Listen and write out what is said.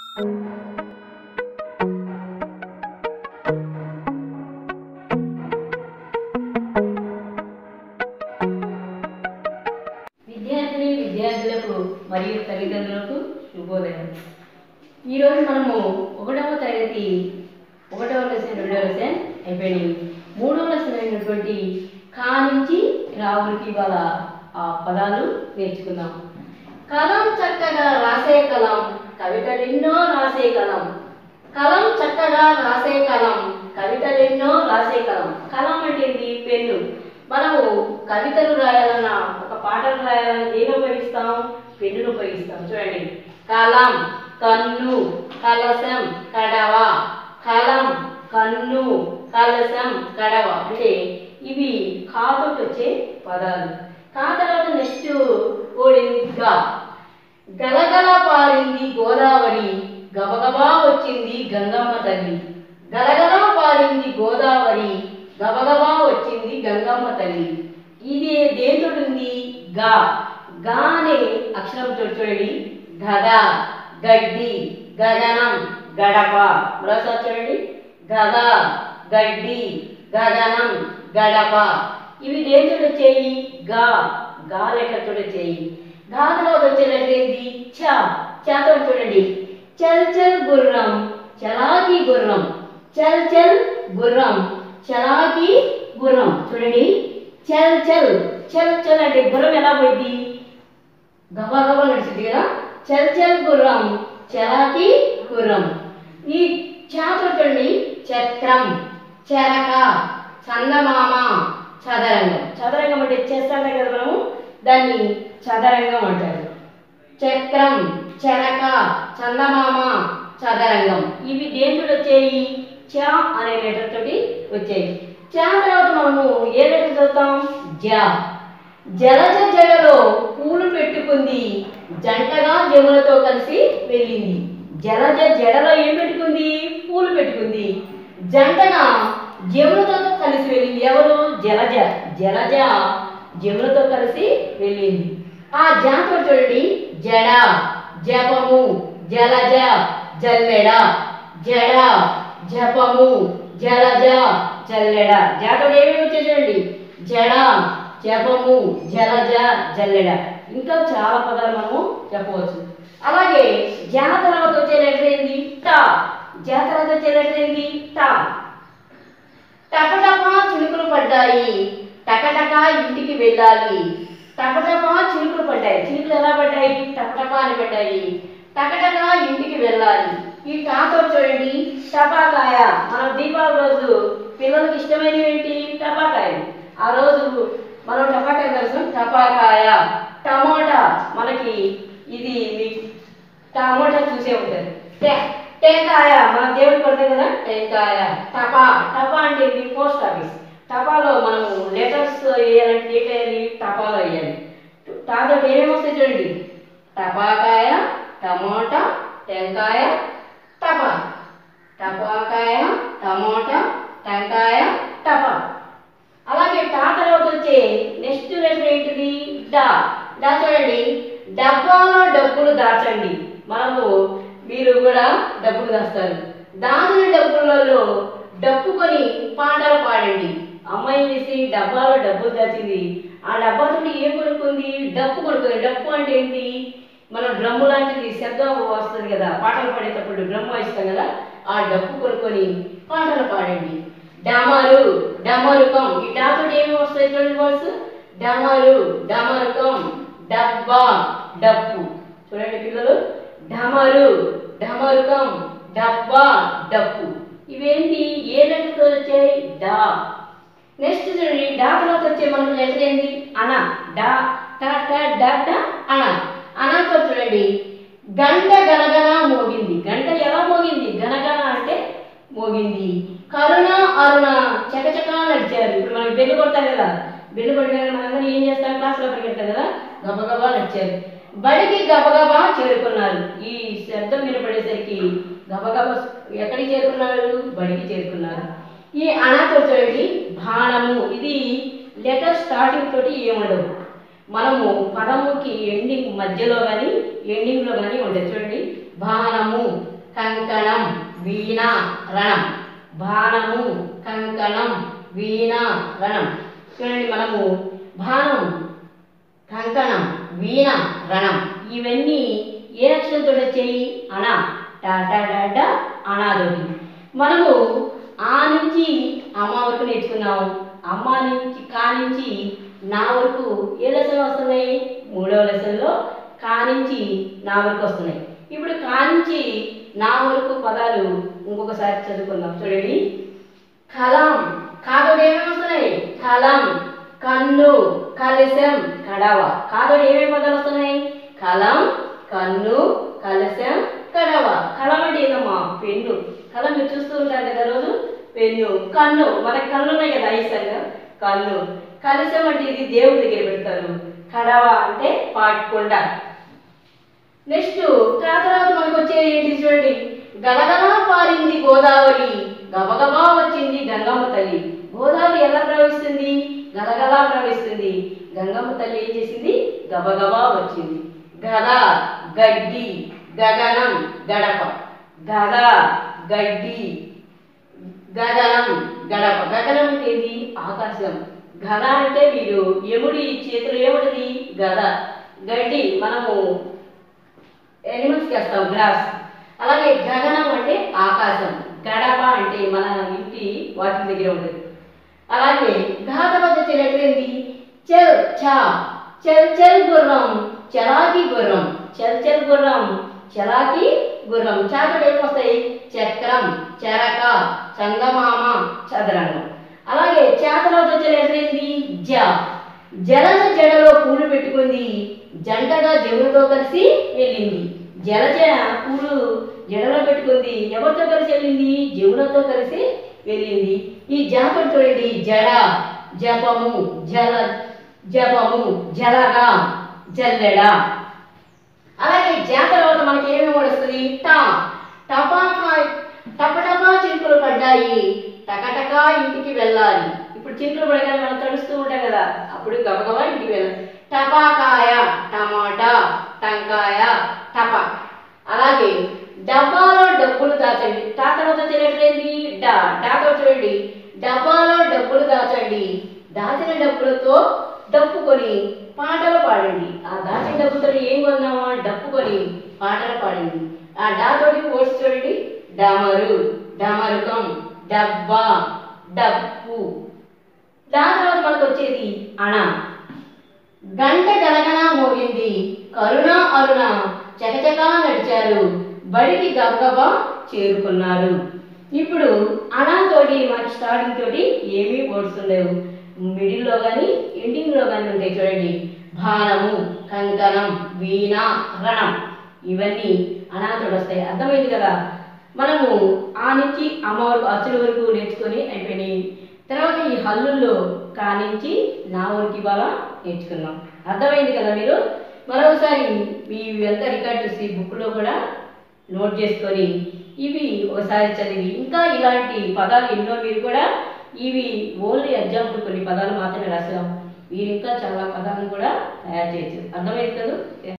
విద్యార్థిని విద్యార్థులకు మరియు తల్లిదండ్రులకు శుభోదయం ఈరోజు మనము ఒకటవ తరగతి ఒకటవ లెసన్ రెండవ లెసన్ అయిపోయినాయి మూడవ లెసన్ అయినటువంటి కా నుంచి రావులకి ఇవాళ ఆ పదాలు నేర్చుకుందాం కలం చక్కగా రాసే కలం కవితలెన్నో రాసే కలం కలం చక్కగా రాసే కలం కవితలెన్నో రాసే కలం కలం అంటే ఏంటి పెన్ను మనము కవితలు రాయాలన్నా ఒక పాటలు రాయాలన్నా దేని ఉపయోగిస్తాం పెన్నును ఉపయోగిస్తాం చూడండి కలం కన్ను కలశం కడవ కలం కన్ను కలశం కడవ అంటే ఇవి కాతో వచ్చే పదాలు కా తర్వాత నెక్స్ట్ ఓడిందిగా గలగల పారింది గోదావరి గబగబా వచ్చింది గంగమ్మ తల్లి గలగల పారింది గోదావరి గబగబా వచ్చింది గంగమ్మ తల్లి ఇది దేంతో ఉంది గా గా అనే అక్షరంతో చూడండి గద గడ్డి గగనం గడప మరోసారి చూడండి గద గడ్డి గగనం గడప ఇవి దేంతో వచ్చేయి గా గా లెక్కతో వచ్చేయి గా తర్వాత వచ్చే లెటర్ ఏంటి చ చాతో చూడండి చల్ చల్ గుర్రం చలాకి గుర్రం చల్ చల్ గుర్రం చలాకి గుర్రం చూడండి చల్ చల్ చల్ చల్ అంటే గుర్రం ఎలా పోయింది గబా గబా నడిచింది కదా చల్ చల్ గుర్రం చలాకి గుర్రం ఈ చాతో చూడండి చక్రం చెరక చందమామ చదరంగం చదరంగం అంటే చేస్తాం కదా మనము దాన్ని చదరంగం అంటారు చక్రం చెరక చందమామ చదరంగం ఇవి దేంతో వచ్చాయి చ అనే లెటర్ తోటి వచ్చాయి చ తర్వాత మనము ఏ లెటర్ చదువుతాం జ జలజ జడలో పూలు పెట్టుకుంది జంటగా జములతో కలిసి వెళ్ళింది జలజ జడలో ఏం పెట్టుకుంది పూలు పెట్టుకుంది జంటగా జములతో కలిసి వెళ్ళింది ఎవరు జలజ జలజ జములతో కలిసి వెళ్ళింది ఆ జాతో చూడండి జడ జపము జలజ జల్లెడ జడ జపము జలజ జల్లెడ జాతో ఏమేమి వచ్చాయి చూడండి జడ జపము జలజ జల్లెడ ఇంకా చాలా పదాలు మనము చెప్పవచ్చు అలాగే జా తర్వాత వచ్చే లెటర్ ఏంది టా జా తర్వాత వచ్చే లెటర్ ఏంది టా టపటపా చినుకులు పడ్డాయి టకటక ఇంటికి వెళ్ళాలి టపటపా చినుకులు పడ్డాయి చినుకులు ఎలా పడ్డాయి టపటపా అని పడ్డాయి టకటక ఇంటికి వెళ్ళాలి ఈ టాతో చూడండి టపాకాయ మన దీపావళి రోజు పిల్లలకి ఇష్టమైనవి ఏంటి టపాకాయలు ఆ రోజు మనం టపాకాయ కోసం టపాకాయ టమోటా మనకి ఇది మీకు టమోటా చూసే ఉంటారు టే- టెంకాయ మన దేవుడు కొడతాం కదా టెంకాయ టపా టపా అంటే ఇది పోస్ట్ ఆఫీస్ టపాలో మనం లెటర్స్ వేయాలంటే ఏ వేయాలి టపాలో వేయాలి టాతో ఏమేమి వస్తాయి చూడండి టపాకాయ టమోటా టెంకాయ టపా టపాకాయ టమోటా టెంకాయ టపా అలాగే టా తర్వాత వచ్చే నెక్స్ట్ లెటర్ ఏంటిది డా డా చూడండి డబ్బాలో డబ్బులు దాచండి మనము మీరు కూడా డబ్బులు దాస్తారు దాచిన డబ్బులలో డబ్బు కొని పాటలు పాడండి అమ్మాయి చేసి డబ్బాలో డబ్బులు దాచింది ఆ డబ్బాతో ఏం కొనుక్కుంది డప్పు కొనుక్కుంది డప్పు అంటే ఏంటి మనం డ్రమ్ము లాంటిది శబ్దం వస్తుంది కదా పాటలు పాడేటప్పుడు డ్రమ్ వాయిస్తాం కదా ఆ డప్పు కొనుక్కొని పాటలు పాడండి డమరు డమరుకం ఈ డాతో ఏమి వస్తాయి చూడండి వర్డ్స్ డమరు డమరుకం డబ్బా డప్పు చూడండి పిల్లలు డమరు డమరుకం డబ్బా డప్పు ఇవేంటి ఏ లెక్కతో వచ్చాయి డా నెక్స్ట్ చూడండి డా తర్వాత వచ్చే మనకు లెటర్ ఏంటి అన డా టా టా డా టా అన అనాతో చూడండి గంట గనగన మోగింది గంట ఎలా మోగింది గనగన అంటే మోగింది కరుణ అరుణ చకచకా నడిచారు ఇప్పుడు మనం బెల్లు కొడతాం కదా బెల్లు కొట్టగానే మనందరం ఏం చేస్తాం క్లాస్లో పరిగెడతాం కదా గబగబా నడిచారు బడికి గబగబా చేరుకున్నారు ఈ శబ్దం వినపడేసరికి గబగబా ఎక్కడికి చేరుకున్నారు బడికి చేరుకున్నారు ఈ అనాథ చూడండి బాణము ఇది లెటర్ స్టార్టింగ్ తోటి ఏముండవు మనము పదముకి ఎండింగ్ మధ్యలో కానీ ఎండింగ్లో కానీ ఉంటుంది చూడండి బాణము కంకణం వీణ రణం బాణము కంకణం వీణ రణం చూడండి మనము బాణం కంకణం వీణ రణం ఇవన్నీ ఏ అక్షరంతో వచ్చాయి అన టాటా టాటా అనాదోటి మనము ఆ నుంచి అమ్మ వరకు నేర్చుకున్నాము అమ్మ నుంచి కా నుంచి నా వరకు ఏ లెసన్ వస్తున్నాయి మూడవ లెసన్లో కా నుంచి నా వరకు వస్తున్నాయి ఇప్పుడు కా నుంచి నా వరకు పదాలు ఇంకొకసారి చదువుకుందాం చూడండి కలం కాదోడు ఏమేమి వస్తున్నాయి కలం కన్ను కలశం కడవ కాదోడు ఏమేమి పదాలు వస్తున్నాయి కలం కన్ను కలశం కడవ కలం అంటే ఏదమ్మా పెన్ను కలం మీరు చూస్తూ ఉంటారు కదా రోజు పెన్ను కన్ను మనకి కళ్ళు ఉన్నాయి కదా ఐసంగా కన్ను కలశం అంటే ఇది దేవుడి దగ్గర పెడతారు కడవ అంటే పాటుకొండ నెక్స్ట్ ఆ తర్వాత మనకు వచ్చేది ఏంటి చూడండి గలగలా పారింది గోదావరి గబగబా వచ్చింది గంగమ్మ తల్లి గోదావరి ఎలా ప్రవహిస్తుంది గలగలా ప్రవహిస్తుంది గంగమ్మ తల్లి ఏం చేసింది గబగబా వచ్చింది గద గడ్డి గగనం గడప గద గడ్డి గగనం గడప గగనం అంటే ఏంది ఆకాశం గద అంటే మీరు ఎముడి చేతిలో ఏముంటది గద గడ్డి మనము ఎనిమల్స్కి వేస్తాం గ్రాస్ అలాగే గగనం అంటే ఆకాశం గడప అంటే మన ఇంటి వాటి దగ్గర ఉంటుంది అలాగే ఘాత వద్ద చెల్లెట్లేంది చెల్ చా చెల్ చెల్ గుర్రం చలాకి గుర్రం చెల్ చెల్ గుర్రం చలాకి గుర్రం చాతడు ఏమొస్తాయి చక్రం చెరక చందమామ చదరంగం అలాగే చేతలో వచ్చే లెటర్ ఏంటి జ జలజ జడలో పూలు పెట్టుకుంది జంటగా జములతో కలిసి వెళ్ళింది జలజ పూలు జడలో పెట్టుకుంది ఎవరితో కలిసి వెళ్ళింది జములతో కలిసి వెళ్ళింది ఈ జాపడు చూడండి జడ జపము జల జపము జలగా జల్లెడ అలాగే జా తర్వాత మనకి ఏమేమి వస్తుంది టా టపాకా టపటపా చినుకులు పడ్డాయి టకటకా ఇంటికి వెళ్ళాలి ఇప్పుడు చినుకులు పడగానే మనం తడుస్తూ ఉంటాం కదా అప్పుడు గబగబా ఇంటికి వెళ్ళాలి టపాకాయ టమాటా టంకాయ టప అలాగే డబ్బాలో డబ్బులు దాచండి టా తర్వాత తెలియట్లేంది డా డాతో చూడండి డబ్బాలో డబ్బులు దాచండి దాచిన డబ్బులతో డప్పు కొని పాటలు పాడండి ఆ దాచిన డబ్బుతో ఏం కొన్నామా డప్పు కొని పాటలు పాడండి ఆ డాతోటి కోర్స్ చూడండి డమరు డమరుకం డబ్బా డప్పు దాని తర్వాత మనకు వచ్చేది అణ గంట గలగన మోగింది కరుణ అరుణ చకచకా నడిచారు బడికి గబగబా చేరుకున్నారు ఇప్పుడు అనాతోటి మనకి స్టార్టింగ్ తోటి ఏమీ వర్డ్స్ ఉండవు మిడిల్లో కానీ ఎండింగ్లో కానీ ఉంటాయి చూడండి భానము కంకణం వీణ రణం ఇవన్నీ అనాథుడు వస్తాయి అర్థమైంది కదా మనము ఆ నుంచి అమ్మ వరకు అచ్చుల వరకు నేర్చుకొని అయిపోయినాయి తర్వాత ఈ హల్లుల్లో కా నుంచి నా వరకు ఇవాళ నేర్చుకున్నాం అర్థమైంది కదా మీరు మరొకసారి మీ అంతా రికార్డ్ చేసి బుక్లో కూడా నోట్ చేసుకొని ఇవి ఒకసారి చదివి ఇంకా ఇలాంటి పదాలు ఎన్నో మీరు కూడా ఇవి ఓన్లీ ఎగ్జాంపుల్ కొన్ని పదాలు మాత్రమే రాసాం మీరు ఇంకా చాలా పదాలను కూడా తయారు చేయొచ్చు అర్థమైంది కదా